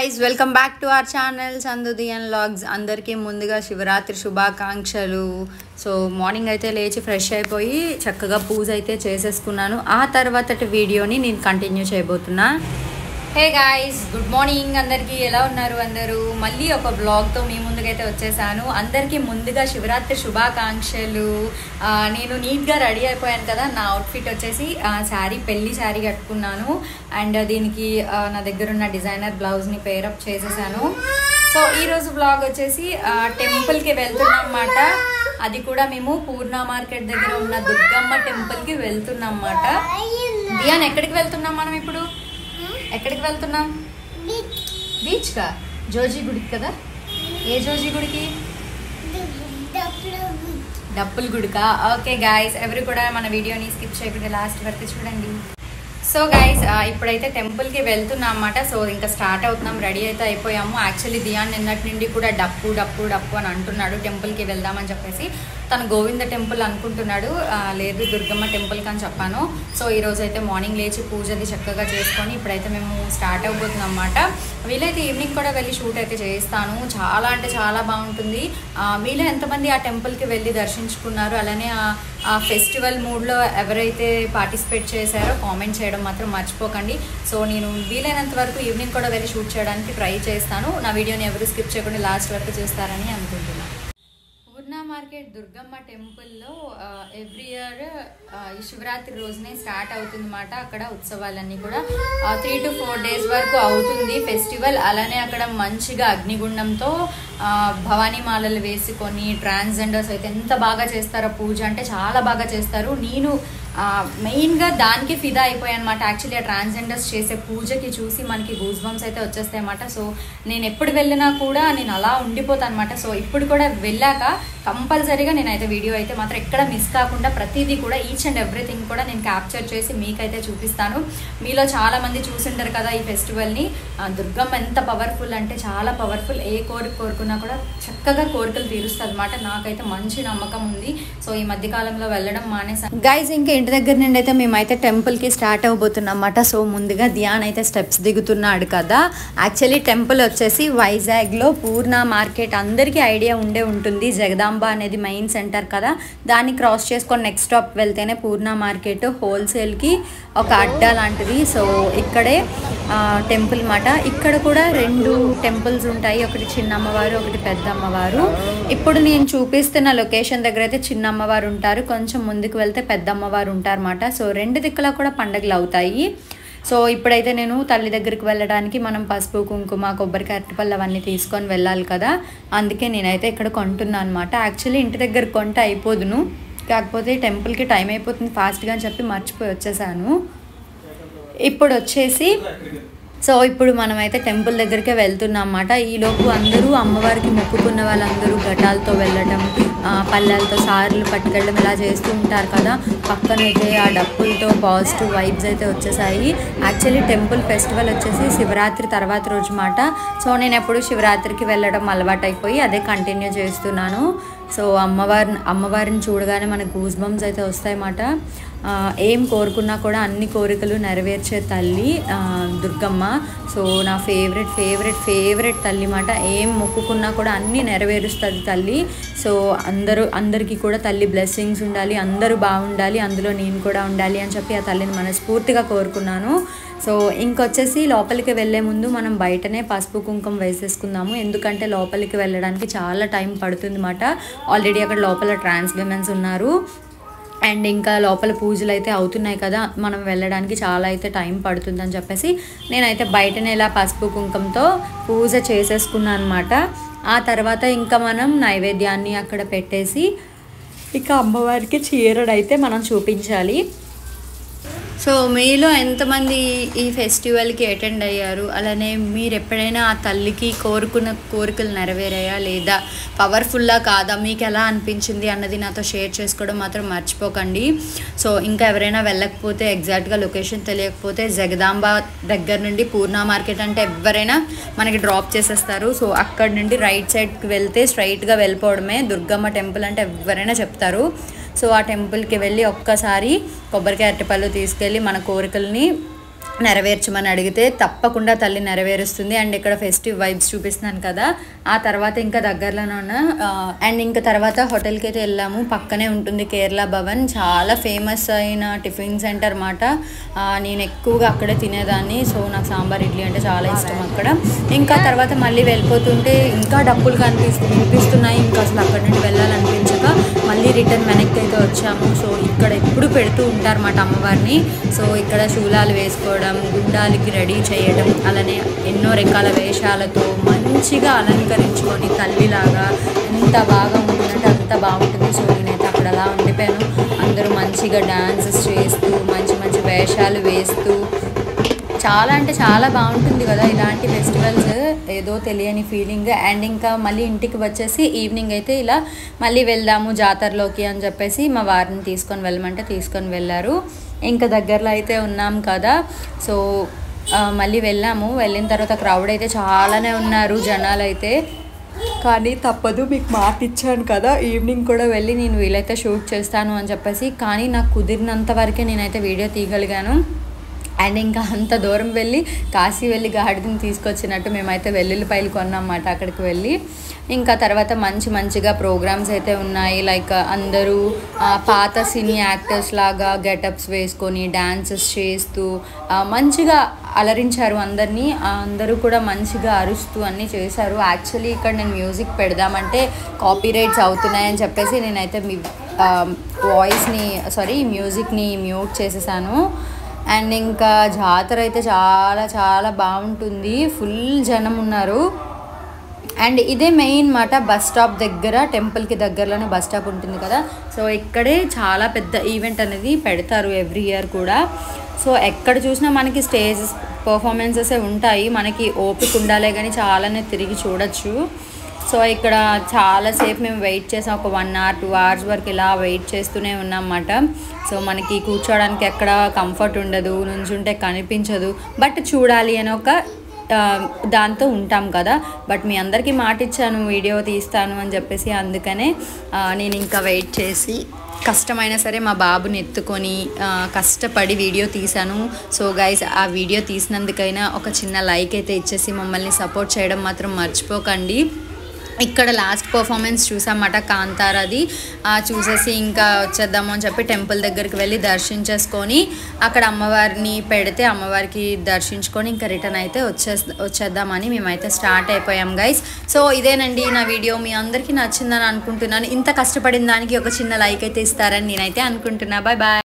guys welcome back to our channel సందుది and vlogs అందరికీ ముందుగా శివరాత్రి శుభాకాంక్షలు సో మార్నింగ్ అయితే లేచి ఫ్రెష్ అయిపోయి చక్కగా పూజ అయితే చేసేసుకున్నాను ఆ తర్వాతటి వీడియోని నేను కంటిన్యూ చేయబోతున్నా హే గాయ్స్ గుడ్ మార్నింగ్ అందరికీ ఎలా ఉన్నారు అందరూ మళ్ళీ ఒక బ్లాగ్తో మీ ముందుకైతే వచ్చేసాను అందరికీ ముందుగా శివరాత్రి శుభాకాంక్షలు ఆ, నేను నీట్గా రెడీ అయిపోయాను కదా నా అవుట్ఫిట్ వచ్చేసి శారీ పెళ్లి శారీ కట్టుకున్నాను అండ్ దీనికి ఆ, నా దగ్గర ఉన్న డిజైనర్ బ్లౌజ్ని పేరప్ చేసేసాను సో ఈరోజు బ్లాగ్ వచ్చేసి ఆ, టెంపుల్కి వెళ్తున్నాం అన్నమాట అది కూడా మేము పూర్ణ మార్కెట్ దగ్గర ఉన్న దుర్గమ్మ టెంపుల్కి వెళ్తున్నాం అన్నమాట దియాన్ ఎక్కడికి వెళ్తున్నాం మనం ఇప్పుడు ఎక్కడికి వెళ్తున్నాం బీచ్ కా జోజీ గుడికి కదా ఏ జోజీ గుడికి డప్పుల గుడికా ఓకే గాయస్ ఎవరు కూడా మన వీడియోని స్కిప్ చేయకుండా లాస్ట్ వరకు చూడండి సో గైస్ ఇప్పుడైతే టెంపుల్కి వెళ్తున్నాం అన్నమాట సో ఇంకా స్టార్ట్ అవుతున్నాం రెడీ అయితే అయిపోయాము యాక్చువల్లీ దియాన్ నిన్నటి నుండి కూడా డప్పు డప్పు డప్పు అని అంటున్నాడు టెంపుల్కి వెళ్దామని చెప్పేసి తను గోవింద టెంపుల్ అనుకుంటున్నాడు ఆ, లేదు దుర్గమ్మ టెంపుల్కి అని చెప్పాను సో ఈ రోజు అయితే మార్నింగ్ లేచి పూజది చక్కగా చేసుకొని ఇప్పుడైతే మేము స్టార్ట్ అయిపోతున్నాం అన్నమాట వీలైతే ఈవినింగ్ కూడా వెళ్ళి షూట్ అయితే చేస్తాను చాలా అంటే చాలా బాగుంటుంది ఆ, మీలో ఎంతమంది ఆ టెంపుల్కి వెళ్ళి దర్శించుకున్నారు అలానే ఆ- ఆ ఫెస్టివల్ మూడ్లో ఎవరైతే పార్టిసిపేట్ చేశారో కామెంట్ చేయడం మాత్రం మర్చిపోకండి సో నేను వీలైనంత వరకు ఈవినింగ్ కూడా వెళ్ళి షూట్ చేయడానికి ట్రై చేస్తాను నా వీడియోని ఎవరు స్కిప్ చేయకుండా లాస్ట్ వరకు చూస్తారని అనుకుంటున్నాను పూర్ణ మార్కెట్ దుర్గమ్మ టెంపుల్లో ఎవ్రీ ఇయర్ ఈ శివరాత్రి రోజునే స్టార్ట్ అవుతుంది అన్నమాట అక్కడ ఉత్సవాలన్నీ కూడా త్రీ టు ఫోర్ డేస్ వరకు అవుతుంది ఫెస్టివల్ అలానే అక్కడ మంచిగా అగ్నిగుండంతో ఆ, భవానీ మాలలు వేసుకొని ట్రాన్స్జెండర్స్ అయితే ఎంత బాగా చేస్తారో పూజ అంటే చాలా బాగా చేస్తారు నేను ఆ, మెయిన్గా దానికి ఫిదా అయిపోయాను అనమాట యాక్చువల్లీ ఆ ట్రాన్స్జెండర్స్ చేసే పూజకి చూసి మనకి గూస్ బంప్స్ అయితే వచ్చేస్తాయి అనమాట సో నేను ఎప్పుడు వెళ్ళినా కూడా నేను అలా ఉండిపోతాను అనమాట సో ఇప్పుడు కూడా వెళ్ళాక కంపల్సరీగా నేనైతే వీడియో అయితే మాత్రం ఎక్కడ మిస్ కాకుండా ప్రతిదీ కూడా ఈచ్ అండ్ ఎవ్రీథింగ్ కూడా నేను క్యాప్చర్ చేసి మీకైతే చూపిస్తాను మీలో చాలా మంది చూసింటారు కదా ఈ ఫెస్టివల్ని ఆ, దుర్గమ్మ ఎంత పవర్ఫుల్ అంటే చాలా పవర్ఫుల్ ఏ కోరిక కోరుకున్నా కూడా చక్కగా కోరికలు తీరుస్తుంది అనమాట నాకైతే మంచి నమ్మకం ఉంది సో ఈ మధ్య కాలంలో వెళ్ళడం మానేసాను గైస్ ఇంకా ఇంటి దగ్గర నుండి అయితే మేమైతే టెంపుల్కి స్టార్ట్ అవబోతున్నాం అన్నమాట సో ముందుగా ధ్యాన్ అయితే స్టెప్స్ దిగుతున్నాడు కదా యాక్చువల్లీ టెంపుల్ వచ్చేసి వైజాగ్లో పూర్ణ మార్కెట్ అందరికీ ఐడియా ఉండే ఉంటుంది జగదాంబ అనేది మెయిన్ సెంటర్ కదా దాన్ని క్రాస్ చేసుకొని నెక్స్ట్ స్టాప్ వెళ్తేనే పూర్ణ మార్కెట్ హోల్సేల్కి ఒక అడ్డా లాంటిది సో ఇక్కడే ఆ, టెంపుల్ మాట ఇక్కడ కూడా రెండు టెంపుల్స్ ఉంటాయి ఒకటి చిన్న అమ్మవారు ఒకటి పెద్ద అమ్మవారు ఇప్పుడు నేను చూపిస్తున్న లొకేషన్ దగ్గర అయితే చిన్న అమ్మవారు ఉంటారు కొంచెం ముందుకు వెళ్తే పెద్ద అమ్మవారు ఉంటారన్నమాట సో రెండు దిక్కులా కూడా పండగలు అవుతాయి సో ఇప్పుడైతే నేను తల్లి దగ్గరికి వెళ్ళడానికి మనం పసుపు కుంకుమ కొబ్బరికాయ అరటిపళ్ళు అవన్నీ తీసుకొని వెళ్ళాలి కదా అందుకే నేనైతే ఇక్కడ కొంటున్నాను అనమాట యాక్చువల్లీ ఇంటి దగ్గర కొంట అయిపోదును కాకపోతే టెంపుల్కి టైం అయిపోతుంది ఫాస్ట్గా అని చెప్పి మర్చిపోయి వచ్చేసాను ఇప్పుడు వచ్చేసి సో ఇప్పుడు మనమైతే టెంపుల్ దగ్గరికి వెళ్తున్నాం అన్నమాట ఈలోపు అందరూ అమ్మవారికి మొక్కుకున్న వాళ్ళందరూ ఘటాలతో వెళ్ళడం ఆ, పళ్ళాలతో సార్లు పట్టుకెళ్ళడం ఇలా చేస్తూ ఉంటారు కదా పక్కనైతే ఆ డప్పులతో పాజిటివ్ వైబ్స్ అయితే వచ్చేసాయి యాక్చువల్లీ టెంపుల్ ఫెస్టివల్ వచ్చేసి శివరాత్రి తర్వాత రోజు మాట సో నేను ఎప్పుడు శివరాత్రికి వెళ్ళడం అలవాటు అయిపోయి అదే కంటిన్యూ చేస్తున్నాను సో అమ్మవారిని అమ్మవారిని చూడగానే మనకు గూస్ బంప్స్ అయితే వస్తాయన్నమాట ఆ, ఏం కోరుకున్నా కూడా అన్ని కోరికలు నెరవేర్చే తల్లి ఆ, దుర్గమ్మ సో నా ఫేవరెట్ ఫేవరెట్ ఫేవరెట్ తల్లి మాట ఏం మొక్కుకున్నా కూడా అన్నీ నెరవేరుస్తుంది తల్లి సో అందరూ అందరికీ కూడా తల్లి బ్లెస్సింగ్స్ ఉండాలి అందరూ బాగుండాలి అందులో నేను కూడా ఉండాలి అని చెప్పి ఆ తల్లిని మనస్ఫూర్తిగా కోరుకున్నాను సో ఇంకొచ్చేసి లోపలికి వెళ్ళే ముందు మనం బయటనే పసుపు కుంకుమ వేసేసుకుందాము ఎందుకంటే లోపలికి వెళ్ళడానికి చాలా టైం పడుతుంది అన్నమాట ఆల్రెడీ అక్కడ లోపల ట్రాన్స్ విమెన్స్ ఉన్నారు అండ్ ఇంకా లోపల పూజలు అయితే అవుతున్నాయి కదా మనం వెళ్ళడానికి చాలా అయితే టైం పడుతుందని చెప్పేసి నేనైతే బయటనే ఇలా పసుపు కుంకుమతో పూజ చేసేసుకున్నాను అనమాట ఆ తర్వాత ఇంకా మనం నైవేద్యాన్ని అక్కడ పెట్టేసి ఇక అమ్మవారికి చీరడైతే మనం చూపించాలి సో మీలో ఎంతమంది ఈ ఫెస్టివల్కి అటెండ్ అయ్యారు అలానే మీరు ఎప్పుడైనా ఆ తల్లికి కోరుకున్న కోరికలు నెరవేరాయా లేదా పవర్ఫుల్లా కాదా మీకు ఎలా అనిపించింది అన్నది నాతో షేర్ చేసుకోవడం మాత్రం మర్చిపోకండి సో ఇంకా ఎవరైనా వెళ్ళకపోతే ఎగ్జాక్ట్గా లొకేషన్ తెలియకపోతే జగదాంబ దగ్గర నుండి పూర్ణ మార్కెట్ అంటే ఎవరైనా మనకి డ్రాప్ చేసేస్తారు సో అక్కడ నుండి రైట్ సైడ్కి వెళ్తే స్ట్రైట్గా వెళ్ళిపోవడమే దుర్గమ్మ టెంపుల్ అంటే ఎవరైనా చెప్తారు సో ఆ టెంపుల్కి వెళ్ళి ఒక్కసారి కొబ్బరికాయ అరటిపళ్ళు తీసుకెళ్ళి మన కోరికల్ని నెరవేర్చమని అడిగితే తప్పకుండా తల్లి నెరవేరుస్తుంది అండ్ ఇక్కడ ఫెస్టివ్ వైబ్స్ చూపిస్తున్నాను కదా ఆ తర్వాత ఇంకా దగ్గరలోనే ఉన్న ఆ, అండ్ ఇంకా తర్వాత హోటల్కి అయితే వెళ్ళాము పక్కనే ఉంటుంది కేరళ భవన్ చాలా ఫేమస్ అయిన టిఫిన్ సెంటర్ మాట నేను ఎక్కువగా అక్కడే తినేదాన్ని సో నాకు సాంబార్ ఇడ్లీ అంటే చాలా ఇష్టం అక్కడ ఇంకా తర్వాత మళ్ళీ వెళ్ళిపోతుంటే ఇంకా డబ్బులు కనిపిస్తు కనిపిస్తున్నాయి ఇంకా అసలు అక్కడి నుండి వెళ్ళాలనిపించక మళ్ళీ రిటర్న్ వెనక్కి అయితే వచ్చాము సో ఇక్కడ ఎప్పుడు పెడుతూ ఉంటారన్నమాట అమ్మవారిని సో ఇక్కడ శూలాలు వేసుకోవడం గుండాలకి రెడీ చేయడం అలానే ఎన్నో రకాల వేషాలతో మంచిగా అలంకరించుకొని తల్లిలాగా ఎంత బాగా ఉంటుందంటే అంత బాగుంటుంది సో నేనైతే అక్కడ అలా ఉండిపోయాను అందరూ మంచిగా డాన్సెస్ చేస్తూ మంచి మంచి వేషాలు వేస్తూ చాలా అంటే చాలా బాగుంటుంది కదా ఇలాంటి ఫెస్టివల్స్ ఏదో తెలియని ఫీలింగ్ అండ్ ఇంకా మళ్ళీ ఇంటికి వచ్చేసి ఈవినింగ్ అయితే ఇలా మళ్ళీ వెళ్దాము జాతరలోకి అని చెప్పేసి మా వారిని తీసుకొని వెళ్ళమంటే తీసుకొని వెళ్ళారు ఇంకా దగ్గరలో అయితే ఉన్నాం కదా సో ఆ, మళ్ళీ వెళ్ళాము వెళ్ళిన తర్వాత క్రౌడ్ అయితే చాలానే ఉన్నారు జనాలు అయితే కానీ తప్పదు మీకు మాట ఇచ్చాను కదా ఈవినింగ్ కూడా వెళ్ళి నేను వీలైతే షూట్ చేస్తాను అని చెప్పేసి కానీ నాకు కుదిరినంత వరకే నేనైతే వీడియో తీయగలిగాను అండ్ ఇంకా అంత దూరం వెళ్ళి కాశీ వెళ్ళి గాడిదని తీసుకొచ్చినట్టు మేమైతే వెల్లుల్లిపాయలు కొన్నామాట అక్కడికి వెళ్ళి ఇంకా తర్వాత మంచి మంచిగా ప్రోగ్రామ్స్ అయితే ఉన్నాయి లైక్ అందరూ ఆ, పాత సినీ యాక్టర్స్ లాగా గెటప్స్ వేసుకొని డాన్సెస్ చేస్తూ ఆ, మంచిగా అలరించారు అందరినీ ఆ, అందరూ కూడా మంచిగా అరుస్తూ అన్నీ చేశారు యాక్చువల్లీ ఇక్కడ నేను మ్యూజిక్ పెడదామంటే కాపీ రైట్స్ అవుతున్నాయని చెప్పేసి నేనైతే మీ వాయిస్ని సారీ మ్యూజిక్ని మ్యూట్ చేసేసాను అండ్ ఇంకా జాతర అయితే చాలా చాలా బాగుంటుంది ఫుల్ జనం ఉన్నారు అండ్ ఇదే మెయిన్ మాట బస్ స్టాప్ దగ్గర టెంపుల్కి దగ్గరలోనే బస్ స్టాప్ ఉంటుంది కదా సో ఇక్కడే చాలా పెద్ద ఈవెంట్ అనేది పెడతారు ఎవ్రీ ఇయర్ కూడా సో ఎక్కడ చూసినా మనకి స్టేజ్ పర్ఫార్మెన్సెస్ ఉంటాయి మనకి ఓపిక ఉండాలే కానీ చాలానే తిరిగి చూడొచ్చు సో ఇక్కడ చాలాసేపు మేము వెయిట్ చేసాం ఒక వన్ అవర్ టూ అవర్స్ వరకు ఇలా వెయిట్ చేస్తూనే ఉన్నామన్నమాట సో మనకి కూర్చోవడానికి ఎక్కడ కంఫర్ట్ ఉండదు నుంచుంటే కనిపించదు బట్ చూడాలి అని ఒక ఆ, దాంతో ఉంటాం కదా బట్ మీ అందరికీ మాట ఇచ్చాను వీడియో తీస్తాను అని చెప్పేసి అందుకనే ఆ, నేను ఇంకా వెయిట్ చేసి కష్టమైనా సరే మా బాబుని ఎత్తుకొని ఆ, కష్టపడి వీడియో తీశాను సో గైస్ ఆ వీడియో తీసినందుకైనా ఒక చిన్న లైక్ అయితే ఇచ్చేసి మమ్మల్ని సపోర్ట్ చేయడం మాత్రం మర్చిపోకండి ఇక్కడ లాస్ట్ పర్ఫార్మెన్స్ చూసామట కాంతారాది ఆ, చూసేసి ఇంకా వచ్చేద్దాము అని చెప్పి టెంపుల్ దగ్గరికి వెళ్ళి దర్శించేసుకొని అక్కడ అమ్మవారిని పెడితే అమ్మవారికి దర్శించుకొని ఇంకా రిటర్న్ అయితే వచ్చే వచ్చేద్దామని మేమైతే స్టార్ట్ అయిపోయాం గైస్ సో ఇదేనండి నా వీడియో మీ అందరికీ నచ్చిందని అనుకుంటున్నాను ఇంత కష్టపడిన దానికి ఒక చిన్న లైక్ అయితే ఇస్తారని నేనైతే అనుకుంటున్నా బాయ్ బాయ్